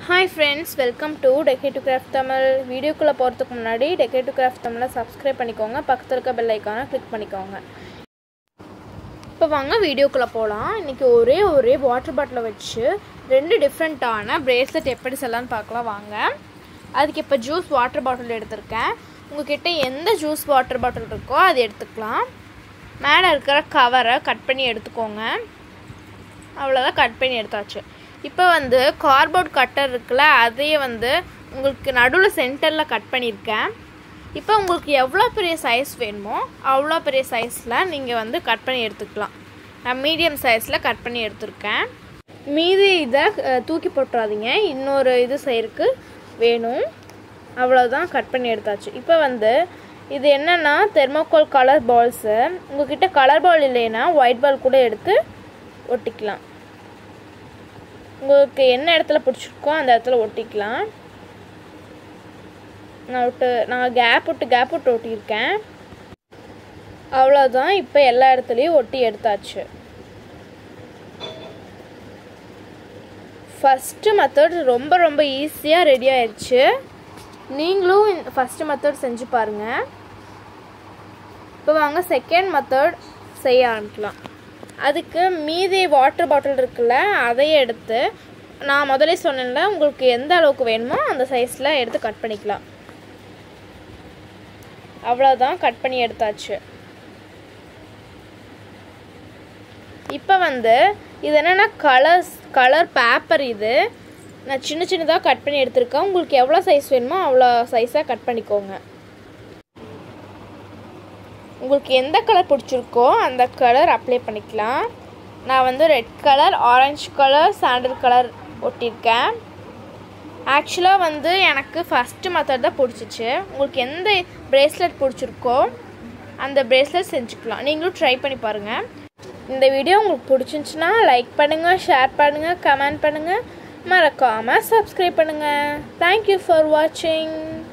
hi friends welcome to decorative craft Tamil வீடியோக்குள்ளே போகிறதுக்கு முன்னாடி டெக்கேட்டிவ் கிராஃப்ட் தமிழை சப்ஸ்கிரைப் பண்ணிக்கோங்க பக்கத்தில் இருக்க பெல் ஐக்கானை கிளிக் பண்ணிக்கோங்க இப்போ வாங்க வீடியோக்குள்ளே போகலாம் இன்றைக்கி ஒரே ஒரே வாட்டர் பாட்டிலை வச்சு ரெண்டு டிஃப்ரெண்ட்டான பிரேஸ்லெட் எப்படி செய்யலாம்னு பார்க்கலாம் வாங்க அதுக்கு இப்போ ஜூஸ் வாட்டர் பாட்டில் எடுத்திருக்கேன் உங்ககிட்ட எந்த ஜூஸ் வாட்டர் பாட்டில் இருக்கோ அது எடுத்துக்கலாம் மேலே இருக்கிற கவரை கட் பண்ணி எடுத்துக்கோங்க அவ்வளோதான் கட் பண்ணி எடுத்தாச்சு இப்போ வந்து கார்போர்ட் கட்டர் இருக்குல்ல அதையே வந்து உங்களுக்கு நடுவில் சென்டரில் கட் பண்ணியிருக்கேன் இப்போ உங்களுக்கு எவ்வளோ பெரிய சைஸ் வேணுமோ அவ்வளோ பெரிய சைஸில் நீங்கள் வந்து கட் பண்ணி எடுத்துக்கலாம் நான் மீடியம் சைஸில் கட் பண்ணி எடுத்திருக்கேன் மீதி இதை அஹ், தூக்கி போட்டுறாதீங்க இன்னொரு இது செய்யறதுக்கு வேணும் அவ்வளோதான் கட் பண்ணி எடுத்தாச்சு இப்போ வந்து இது என்னென்னா தெர்மோகோல் கலர் பால்ஸு உங்ககிட்ட கலர் பால் இல்லைன்னா ஒயிட் பால் கூட எடுத்து ஒட்டிக்கலாம் உங்களுக்கு என்ன இடத்துல பிடிச்சிருக்கோ அந்த இடத்துல ஒட்டிக்கலாம் நான் விட்டு நான் கேப் விட்டு கேப் விட்டு ஒட்டியிருக்கேன் அவ்வளோதான் இப்போ எல்லா இடத்துலையும் ஒட்டி எடுத்தாச்சு ஃபஸ்ட்டு மெத்தட் ரொம்ப ரொம்ப ஈஸியாக ரெடி ஆயிடுச்சு நீங்களும் ஃபஸ்ட்டு மெத்தட் செஞ்சு பாருங்கள் இப்போ வாங்க செகண்ட் மெத்தட் செய்ய ஆரம்பிக்கலாம் அதுக்கு மீதி வாட்டர் பாட்டில் இருக்குல்ல அதையே எடுத்து நான் முதல்ல சொன்னேன்ல உங்களுக்கு எந்த அளவுக்கு வேணுமோ அந்த சைஸில் எடுத்து கட் பண்ணிக்கலாம் அவ்வளோதான் கட் பண்ணி எடுத்தாச்சு இப்போ வந்து இது என்னென்னா கலர்ஸ் கலர் பேப்பர் இது நான் சின்ன சின்னதாக கட் பண்ணி எடுத்திருக்கேன் உங்களுக்கு எவ்வளோ சைஸ் வேணுமோ அவ்வளோ சைஸாக கட் பண்ணிக்கோங்க உங்களுக்கு எந்த கலர் பிடிச்சிருக்கோ அந்த கலர் அப்ளை பண்ணிக்கலாம் நான் வந்து red colour orange colour sandal colour ஒட்டியிருக்கேன் ஆக்சுவலாக வந்து எனக்கு ஃபஸ்ட்டு மெத்தட் தான் பிடிச்சிச்சு உங்களுக்கு எந்த பிரேஸ்லெட் பிடிச்சிருக்கோ அந்த பிரேஸ்லெட் செஞ்சுக்கலாம் நீங்களும் ட்ரை பண்ணி பாருங்கள் இந்த வீடியோ உங்களுக்கு பிடிச்சிருந்துச்சுன்னா லைக் பண்ணுங்கள் ஷேர் பண்ணுங்கள் கமெண்ட் பண்ணுங்கள் மறக்காமல் சப்ஸ்கிரைப் பண்ணுங்கள் தேங்க்யூ ஃபார் வாட்சிங்